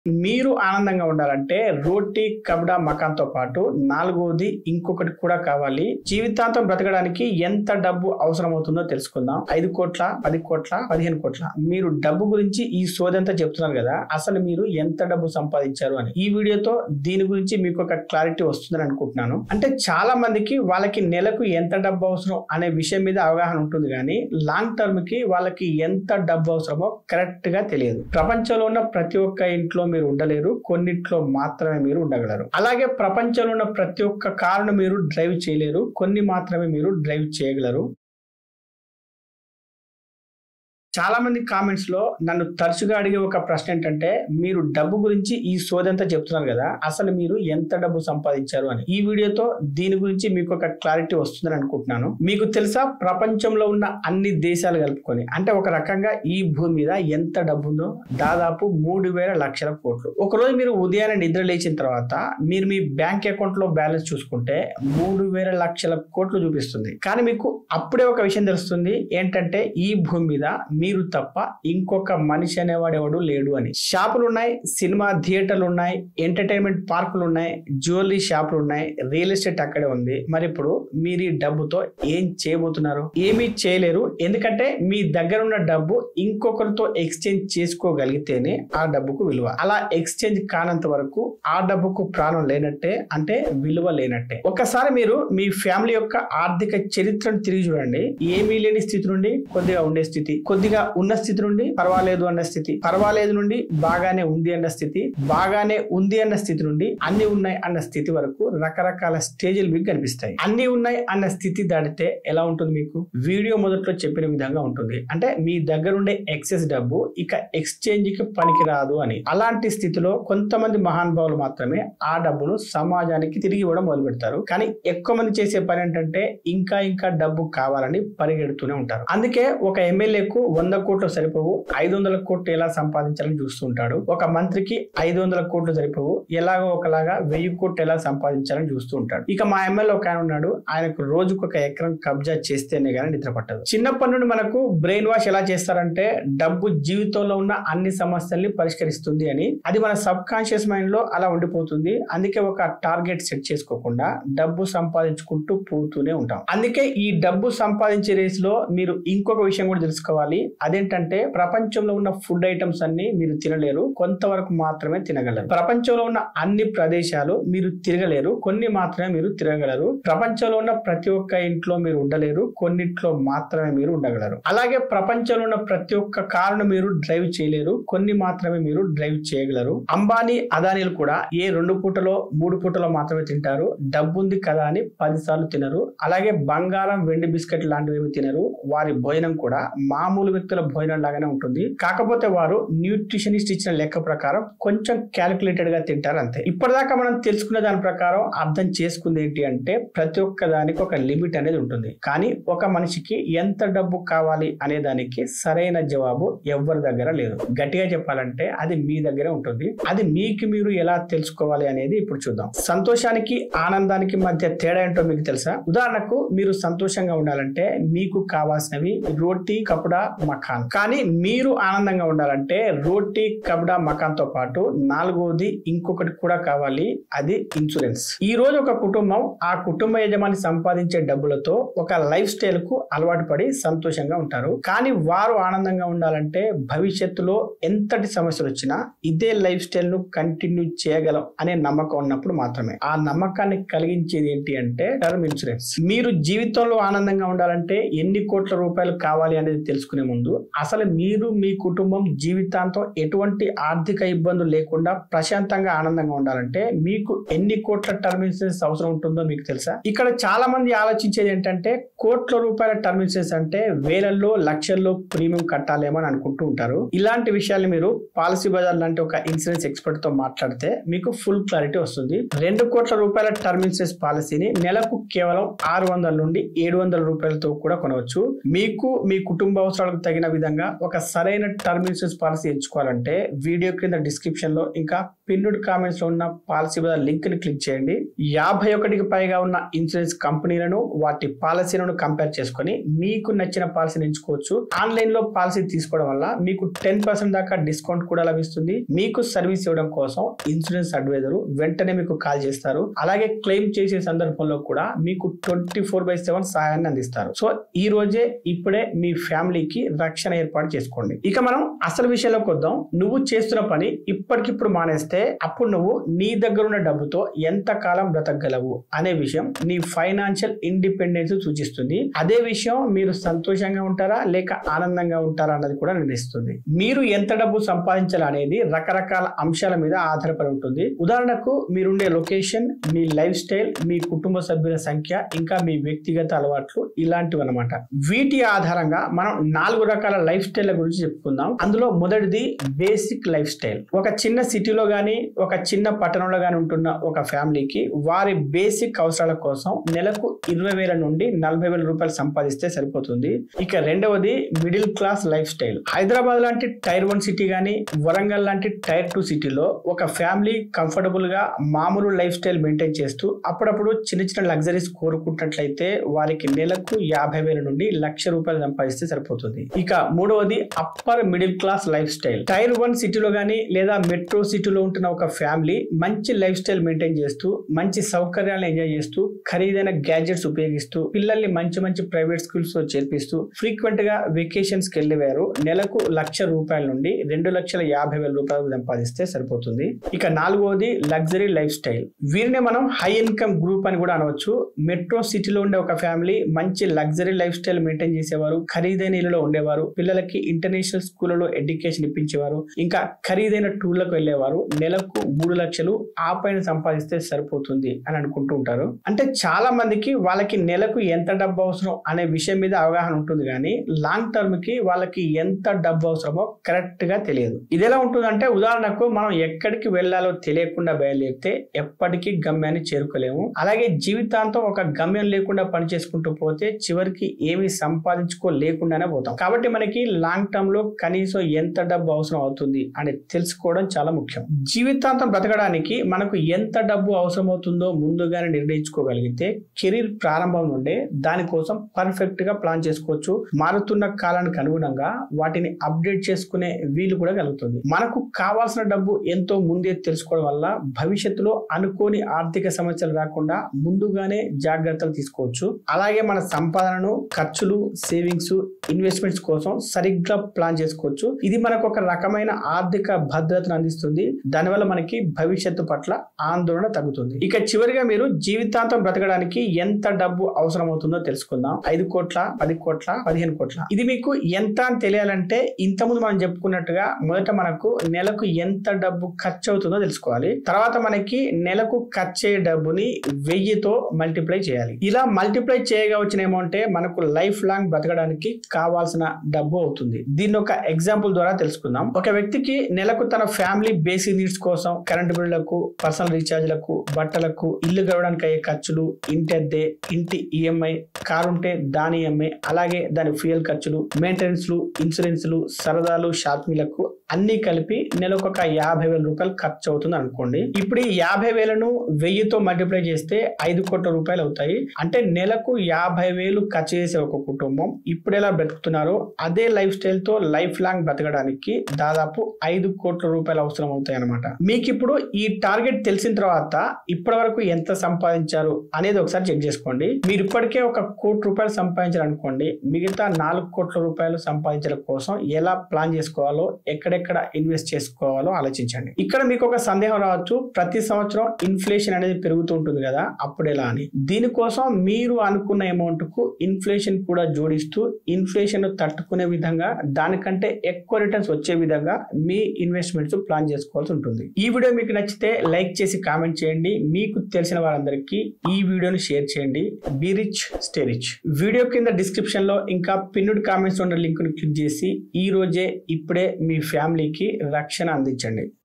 మీరు ఆనందంగా ఉండాలంటే రోటీ కబడా మకాన్తో పాటు నాలుగోది ఇంకొకటి కూడా కావాలి జీవితాంతం బ్రతకడానికి ఎంత డబ్బు అవసరం అవుతుందో తెలుసుకుందాం ఐదు కోట్ల పది కోట్ల పదిహేను కోట్ల మీరు డబ్బు గురించి ఈ సోదంతా చెప్తున్నారు కదా అసలు మీరు ఎంత డబ్బు సంపాదించారు అని ఈ వీడియోతో దీని గురించి మీకు ఒక క్లారిటీ వస్తుందని అనుకుంటున్నాను అంటే చాలా మందికి వాళ్ళకి నెలకు ఎంత డబ్బు అవసరం అనే విషయం మీద అవగాహన ఉంటుంది కానీ లాంగ్ టర్మ్ కి వాళ్ళకి ఎంత డబ్బు అవసరమో కరెక్ట్ గా తెలియదు ప్రపంచంలో ఉన్న ప్రతి ఒక్క ఇంట్లో మీరు ఉండలేరు కొన్నిట్లో మాత్రమే మీరు ఉండగలరు అలాగే ప్రపంచంలో ఉన్న ప్రతి ఒక్క కారును మీరు డ్రైవ్ చేయలేరు కొన్ని మాత్రమే మీరు డ్రైవ్ చేయగలరు చాలా మంది కామెంట్స్ లో నన్ను తరచుగా అడిగే ఒక ప్రశ్న ఏంటంటే మీరు డబ్బు గురించి ఈ సోదంతా చెప్తున్నారు కదా అసలు మీరు ఎంత డబ్బు సంపాదించారు అని ఈ వీడియోతో దీని గురించి మీకు ఒక క్లారిటీ వస్తుందని అనుకుంటున్నాను మీకు తెలుసా ప్రపంచంలో ఉన్న అన్ని దేశాలు కలుపుకొని అంటే ఒక రకంగా ఈ భూమి మీద ఎంత డబ్బు ఉందో దాదాపు మూడు వేల లక్షల కోట్లు ఒకరోజు మీరు ఉదయాన్నే నిద్ర లేచిన తర్వాత మీరు మీ బ్యాంక్ అకౌంట్ లో బ్యాలెన్స్ చూసుకుంటే మూడు వేల లక్షల కోట్లు చూపిస్తుంది కానీ మీకు అప్పుడే ఒక విషయం తెలుస్తుంది ఏంటంటే ఈ భూమి మీద మీరు తప్ప ఇంకొక మనిషి అనేవాడు ఎవడు లేడు అని షాపులు ఉన్నాయి సినిమా థియేటర్లు ఉన్నాయి ఎంటర్టైన్మెంట్ పార్కులు ఉన్నాయి జ్యువెలరీ షాపులు ఉన్నాయి రియల్ ఎస్టేట్ అక్కడే ఉంది మరి ఇప్పుడు మీరు ఈ డబ్బుతో ఏం చేయబోతున్నారు ఏమీ చేయలేరు ఎందుకంటే మీ దగ్గర ఉన్న డబ్బు ఇంకొకరితో ఎక్స్చేంజ్ చేసుకోగలిగితేనే ఆ డబ్బుకు విలువ అలా ఎక్స్చేంజ్ కానంత వరకు ఆ డబ్బుకు ప్రాణం లేనట్టే అంటే విలువ లేనట్టే ఒకసారి మీరు మీ ఫ్యామిలీ యొక్క ఆర్థిక చరిత్రను తిరిగి చూడండి ఏమీ లేని స్థితి నుండి కొద్దిగా ఉండే స్థితి కొద్దిగా ఉన్న స్థితి నుండి పర్వాలేదు అన్న స్థితి పర్వాలేదు నుండి బాగానే ఉంది అన్న స్థితి బాగానే ఉంది అన్న స్థితి నుండి అన్ని ఉన్నాయి అన్న స్థితి వరకు రకరకాల స్టేజ్లు మీకు కనిపిస్తాయి అన్ని ఉన్నాయి అన్న స్థితి దాటితే ఎలా ఉంటుంది మీకు వీడియో మొదట్లో చెప్పిన విధంగా ఉంటుంది అంటే మీ దగ్గర ఉండే ఎక్సెస్ డబ్బు ఇక ఎక్స్చేంజ్ కి పనికి రాదు అని అలాంటి స్థితిలో కొంతమంది మహానుభావులు మాత్రమే ఆ డబ్బును సమాజానికి తిరిగి ఇవ్వడం మొదలు పెడతారు కానీ ఎక్కువ మంది చేసే పని ఏంటంటే ఇంకా ఇంకా డబ్బు కావాలని పరిగెడుతూనే ఉంటారు అందుకే ఒక ఎమ్మెల్యేకు వంద కోట్లు సరిపోవు ఐదు వందల కోట్లు ఎలా సంపాదించాలని చూస్తుంటాడు ఒక మంత్రికి ఐదు వందల కోట్లు సరిపోవు ఎలాగో ఒకలాగా వెయ్యి కోట్లు ఎలా సంపాదించాలని చూస్తూ ఉంటాడు ఇక మా ఎమ్మెల్యే ఒక ఆయన ఉన్నాడు ఆయనకు రోజుకు ఒక ఎకరం కబ్జా చేస్తేనే గానీ నిద్ర పట్టదు చిన్నప్పటి నుండి మనకు బ్రెయిన్ వాష్ ఎలా చేస్తారంటే డబ్బు జీవితంలో ఉన్న అన్ని సమస్యల్ని పరిష్కరిస్తుంది అని అది మన సబ్ కాన్షియస్ మైండ్ లో అలా ఉండిపోతుంది అందుకే ఒక టార్గెట్ సెట్ చేసుకోకుండా డబ్బు సంపాదించుకుంటూ పోతూనే ఉంటాం అందుకే ఈ డబ్బు సంపాదించే రేస్ లో మీరు ఇంకొక విషయం కూడా తెలుసుకోవాలి అదేంటంటే ప్రపంచంలో ఉన్న ఫుడ్ ఐటమ్స్ అన్ని మీరు తినలేరు కొంతవరకు మాత్రమే తినగలరు ప్రపంచంలో ఉన్న అన్ని ప్రదేశాలు మీరు తిరగలేరు కొన్ని మాత్రమే మీరు తిరగలరు ప్రపంచంలో ఉన్న ప్రతి ఒక్క ఇంట్లో మీరు ఉండలేరు కొన్నిట్లో మాత్రమే మీరు ఉండగలరు అలాగే ప్రపంచంలో ఉన్న ప్రతి ఒక్క కారును మీరు డ్రైవ్ చేయలేరు కొన్ని మాత్రమే మీరు డ్రైవ్ చేయగలరు అంబానీ అదానీలు కూడా ఏ రెండు పూటలో మూడు పూటలో మాత్రమే తింటారు డబ్బుంది కదా అని పది సార్లు తినరు అలాగే బంగారం వెండి బిస్కెట్ లాంటివి ఏమి తినరు వారి భోజనం కూడా మామూలు వ్యక్తుల భోజనం లాగానే ఉంటుంది కాకపోతే వారు న్యూట్రిషనిస్ట్ ఇచ్చిన లెక్క ప్రకారం కొంచెం క్యాలిక్యులేటెడ్ గా తింటారు అంతే ఇప్పటిదాకా మనం తెలుసుకున్న దాని ప్రకారం అర్థం చేసుకుంది ఏంటి అంటే ప్రతి ఒక్క దానికి ఒక లిమిట్ అనేది ఉంటుంది కానీ ఒక మనిషికి ఎంత డబ్బు కావాలి అనే దానికి సరైన జవాబు ఎవరి దగ్గర లేదు గట్టిగా చెప్పాలంటే అది మీ దగ్గరే ఉంటుంది అది మీకు మీరు ఎలా తెలుసుకోవాలి అనేది ఇప్పుడు చూద్దాం సంతోషానికి ఆనందానికి మధ్య తేడా ఏంటో మీకు తెలుసా ఉదాహరణకు మీరు సంతోషంగా ఉండాలంటే మీకు కావాల్సినవి రోటీ కపడా మకాన్ కానీ మీరు ఆనందంగా ఉండాలంటే రోటీ కపడా మకాన్ తో పాటు నాలుగోది ఇంకొకటి కూడా కావాలి అది ఇన్సూరెన్స్ ఈ రోజు ఒక కుటుంబం ఆ కుటుంబ యజమాని సంపాదించే డబ్బులతో ఒక లైఫ్ స్టైల్ కు అలవాటు పడి సంతోషంగా ఉంటారు కానీ వారు ఆనందంగా ఉండాలంటే భవిష్యత్తులో ఎంతటి సమస్యలు వచ్చినా ఇదే లైఫ్ స్టైల్ ను కంటిన్యూ చేయగలం అనే నమ్మకం ఉన్నప్పుడు మాత్రమే ఆ నమ్మకాన్ని కలిగించేది ఏంటి అంటే టర్మ్ ఇన్సూరెన్స్ మీరు జీవితంలో ఆనందంగా ఉండాలంటే ఎన్ని కోట్ల రూపాయలు కావాలి అనేది తెలుసుకునే ముందు అసలు మీరు మీ కుటుంబం జీవితాంతం ఎటువంటి ఆర్థిక ఇబ్బందులు లేకుండా ప్రశాంతంగా ఆనందంగా ఉండాలంటే మీకు ఎన్ని కోట్ల టర్మ్ ఇన్సూరెన్స్ అవసరం ఉంటుందో మీకు తెలుసా ఇక్కడ చాలా మంది ఆలోచించేది ఏంటంటే కోట్ల రూపాయల టర్మ్ ఇన్సూరెన్స్ అంటే వేలల్లో లక్షల్లో ప్రీమియం కట్టాలేమో అని అనుకుంటూ ఉంటారు ఇలాంటి విషయాలు మీరు పాలసీ బజార్ లాంటి ఒక ఇన్సూరెన్స్ ఎక్స్పర్ట్ తో మాట్లాడితే మీకు ఫుల్ క్లారిటీ వస్తుంది రెండు కోట్ల రూపాయల టర్మ్ ఇన్సూరెన్స్ పాలసీని నెలకు కేవలం ఆరు వందల నుండి ఏడు వందల రూపాయలతో కూడా కొనవచ్చు మీకు మీ కుటుంబ అవసరాలకు తగిన విధంగా ఒక సరైన టర్మ్ ఇన్సూరెన్స్ పాలసీ ఎంచుకోవాలంటే వీడియో కింద డిస్క్రిప్షన్ లో ఇంకా పిన్నుడ్ కామెంట్స్ లో ఉన్న పాలసీ మీద లింక్ ని క్లిక్ చేయండి యాభై ఒకటికి పైగా ఉన్న ఇన్సూరెన్స్ కంపెనీలను వాటి పాలసీలను కంపేర్ చేసుకొని మీకు నచ్చిన పాలసీని ఎంచుకోవచ్చు ఆన్లైన్ లో పాలసీ తీసుకోవడం వల్ల మీకు టెన్ పర్సెంట్ దాకా డిస్కౌంట్ కూడా లభిస్తుంది మీకు సర్వీస్ ఇవ్వడం కోసం ఇన్సూరెన్స్ అడ్వైజర్ వెంటనే మీకు కాల్ చేస్తారు అలాగే క్లెయిమ్ చేసే సందర్భంలో కూడా మీకు ట్వంటీ ఫోర్ బై సెవెన్ సహాయాన్ని అందిస్తారు సో ఈ రోజే ఇప్పుడే మీ ఫ్యామిలీకి రక్షణ ఏర్పాటు చేసుకోండి ఇక మనం అసలు విషయంలోకి వద్దాం నువ్వు చేస్తున్న పని ఇప్పటికిప్పుడు మానేస్తే అప్పుడు నువ్వు నీ దగ్గర ఉన్న డబ్బుతో ఎంత కాలం బ్రతకగలవు అనే విషయం నీ ఫైనాన్షియల్ ఇండిపెండెన్స్ సూచిస్తుంది అదే విషయం మీరు సంతోషంగా ఉంటారా లేక ఆనందంగా ఉంటారా అన్నది కూడా నిర్ణయిస్తుంది మీరు ఎంత డబ్బు సంపాదించాలి అనేది రకరకాల అంశాల మీద ఆధారపడి ఉంటుంది ఉదాహరణకు మీరుండే లొకేషన్ మీ లైఫ్ స్టైల్ మీ కుటుంబ సభ్యుల సంఖ్య ఇంకా మీ వ్యక్తిగత అలవాట్లు ఇలాంటివి అనమాట వీటి ఆధారంగా మనం నాలుగు రకాల లైఫ్ స్టైల్ గురించి చెప్పుకుందాం అందులో మొదటిది బేసిక్ లైఫ్ స్టైల్ ఒక చిన్న సిటీలో గానీ ఒక చిన్న పట్టణంలో గానీ ఉంటున్న ఒక ఫ్యామిలీకి వారి బేసిక్ అవసరాల కోసం నెలకు ఇరవై వేల నుండి నలభై వేల రూపాయలు సంపాదిస్తే సరిపోతుంది ఇక రెండవది middle class life lifestyle Hyderabad లాంటి టైర్ వన్ సిటీ గానీ వరంగల్ లాంటి టైర్ టూ సిటీలో ఒక ఫ్యామిలీ కంఫర్టబుల్ గా మామూలు లైఫ్ స్టైల్ మెయింటైన్ చేస్తూ అప్పుడప్పుడు చిన్న చిన్న లగ్జరీస్ కోరుకుంటున్నట్లయితే వారికి నెలకు యాభై వేల నుండి లక్ష రూపాయలు సంపాదిస్తే సరిపోతుంది ఇక మూడవది upper middle class life style tier one సిటీలో గానీ లేదా మెట్రో సిటీలో ఉంటున్న ఒక ఫ్యామిలీ మంచి లైఫ్ స్టైల్ మెయింటైన్ చేస్తూ మంచి సౌకర్యాలను ఎంజాయ్ చేస్తూ ఖరీదైన గ్యాడ్జెట్స్ ఉపయోగిస్తూ పిల్లల్ని మంచి మంచి ప్రైవేట్ స్కూల్స్ లో చేర్పిస్తూ ఫ్రీక్వెంట్ గా వెకేషన్స్ కి వెళ్ళేవారు నెలకు లక్ష రూపాయల నుండి రెండు లక్షల యాభై వేల రూపాయలు సంపాదిస్తే సరిపోతుంది ఇక నాలుగవది లగ్జరీ లైఫ్ స్టైల్ వీరిని మనం హై ఇన్కమ్ గ్రూప్ అని కూడా అనవచ్చు మెట్రో సిటీలో ఉండే ఒక ఫ్యామిలీ మంచి లగ్జరీ లైఫ్ స్టైల్ మెయింటైన్ చేసేవారు ఖరీదైన ఇళ్లలో ఉండేవారు పిల్లలకి ఇంటర్నేషనల్ స్కూళ్ళలో ఎడ్యుకేషన్ ఇప్పించేవారు ఇంకా ఖరీదైన టూర్లకు వెళ్ళేవారు నెలకు మూడు లక్షలు ఆ పైన సంపాదిస్తే సరిపోతుంది అని అనుకుంటూ ఉంటారు అంటే చాలా మందికి వాళ్ళకి నెలకు ఎంత డబ్బు అవసరం అనే విషయం మీద అవగాహన ఉంటుంది కానీ లాంగ్ టర్మ్ కి వాళ్ళకి ఎంత డబ్బు అవసరమో కరెక్ట్ గా తెలియదు ఇది ఎలా ఉంటుందంటే ఉదాహరణకు మనం ఎక్కడికి వెళ్ళాలో తెలియకుండా బయలుదేరితే ఎప్పటికీ గమ్యాన్ని చేరుకోలేము అలాగే జీవితాంతం ఒక గమ్యం లేకుండా పని చేసుకుంటూ పోతే చివరికి ఏమి సంపాదించుకోలేకుండానే పోతాం కాబట్టి మనకి లాంగ్ టర్మ్ లో కనీసం ఎంత డబ్బు అవసరం అవుతుంది అని తెలుసుకోవడం చాలా ముఖ్యం జీవితాంతం బ్రతకడానికి మనకు ఎంత డబ్బు అవసరం అవుతుందో ముందుగానే నిర్ణయించుకోగలిగితే కెరీర్ ప్రారంభం నుండే దానికోసం పర్ఫెక్ట్ గా ప్లాన్ చేసుకోవచ్చు మారుతున్న కాలానికి అనుగుణంగా వాటిని అప్డేట్ చేసుకునే వీలు కూడా కలుగుతుంది మనకు కావాల్సిన డబ్బు ఎంతో ముందే తెలుసుకోవడం వల్ల భవిష్యత్తులో అనుకోని ఆర్థిక సమస్యలు రాకుండా ముందుగానే జాగ్రత్తలు తీసుకోవచ్చు అలాగే మన సంపాదనను ఖర్చులు సేవింగ్స్ ఇన్వెస్ట్మెంట్స్ కోసం సరిగ్గా ప్లాన్ చేసుకోవచ్చు ఇది మనకు ఒక రకమైన ఆర్థిక భద్రతను అందిస్తుంది దానివల్ల మనకి భవిష్యత్తు పట్ల ఆందోళన తగ్గుతుంది ఇక చివరిగా మీరు జీవితాంతం బ్రతకడానికి ఎంత డబ్బు అవసరం అవుతుందో తెలుసుకుందాం ఐదు కోట్ల పది కోట్ల పదిహేను కోట్ల ఇది మీకు ఎంత అని తెలియాలంటే ఇంతకుముందు మనం చెప్పుకున్నట్టుగా మొదట మనకు నెలకు ఎంత డబ్బు ఖర్చు అవుతుందో తెలుసుకోవాలి తర్వాత మనకి నెలకు ఖర్చు అయ్యే డబ్బుని వెయ్యితో మల్టిప్లై చేయాలి ఇలా మల్టిప్లై చేయగా వచ్చిన అమౌంటే మనకు లైఫ్ లాంగ్ బ్రతకడానికి కావాల్సిన డబ్బు అవుతుంది దీన్ని ఒక ఎగ్జాంపుల్ ద్వారా తెలుసుకుందాం ఒక వ్యక్తికి నెలకు తన ఫ్యామిలీ బేసిక్ నీడ్స్ కోసం కరెంటు బిల్లులకు పర్సనల్ రీఛార్జ్లకు బట్టలకు ఇల్లు గడవడానికి అయ్యే ఖర్చులు ఇంటి అద్దె ఇంటి ఈఎంఐ కారు ఉంటే దాని ఈఎంఐ అలాగే దాని ఫ్యూయల్ ఖర్చులు మెయింటెనెన్స్లు ఇన్సూరెన్స్లు సరదాలు షాపింగ్లకు అన్ని కలిపి నెలకు ఒక యాభై వేల రూపాయలు ఖర్చు అవుతుంది అనుకోండి ఇప్పుడు ఈ యాభై వేలను వెయ్యితో మల్టిప్లై చేస్తే ఐదు కోట్ల రూపాయలు అవుతాయి అంటే నెలకు యాభై వేలు ఖర్చు చేసే ఒక కుటుంబం ఇప్పుడు ఎలా బ్రతుకుతున్నారో అదే లైఫ్ స్టైల్ తో లైఫ్ లాంగ్ బ్రతకడానికి దాదాపు ఐదు కోట్ల రూపాయలు అవసరం అవుతాయి అనమాట మీకు ఇప్పుడు ఈ టార్గెట్ తెలిసిన తర్వాత ఇప్పటి వరకు ఎంత సంపాదించారు అనేది ఒకసారి చెక్ చేసుకోండి మీరు ఇప్పటికే ఒక కోటి రూపాయలు సంపాదించాలనుకోండి మిగతా నాలుగు కోట్ల రూపాయలు సంపాదించడం కోసం ఎలా ప్లాన్ చేసుకోవాలో ఎక్కడెక్కడ ఇన్వెస్ట్ చేసుకోవాలో ఆలోచించండి ఇక్కడ మీకు ఒక సందేహం రావచ్చు ప్రతి సంవత్సరం ఇన్ఫ్లేషన్ అనేది పెరుగుతూ ఉంటుంది కదా అప్పుడు ఎలా అని దీనికోసం మీరు అనుకున్న అమౌంట్ కు ఇన్ఫ్లేషన్ కూడా జోడిస్తూ ఇన్ఫ్లేషన్ తట్టుకునే విధంగా దానికంటే ఎక్కువ రిటర్న్స్ వచ్చే విధంగా మీ ఇన్వెస్ట్మెంట్స్ ప్లాన్ చేసుకోవాల్సి ఉంటుంది ఈ వీడియో మీకు నచ్చితే లైక్ చేసి కామెంట్ చేయండి మీకు తెలిసిన వారందరికీ ఈ వీడియోని షేర్ చేయండి be rich stay rich video కింద డిస్క్రిప్షన్ లో ఇంకా పిన్నుడ్ కామెంట్స్ ఉన్న లింక్ ని క్లిక్ చేసి ఈ రోజే ఇప్పుడే మీ ఫ్యామిలీకి రక్షణ అందించండి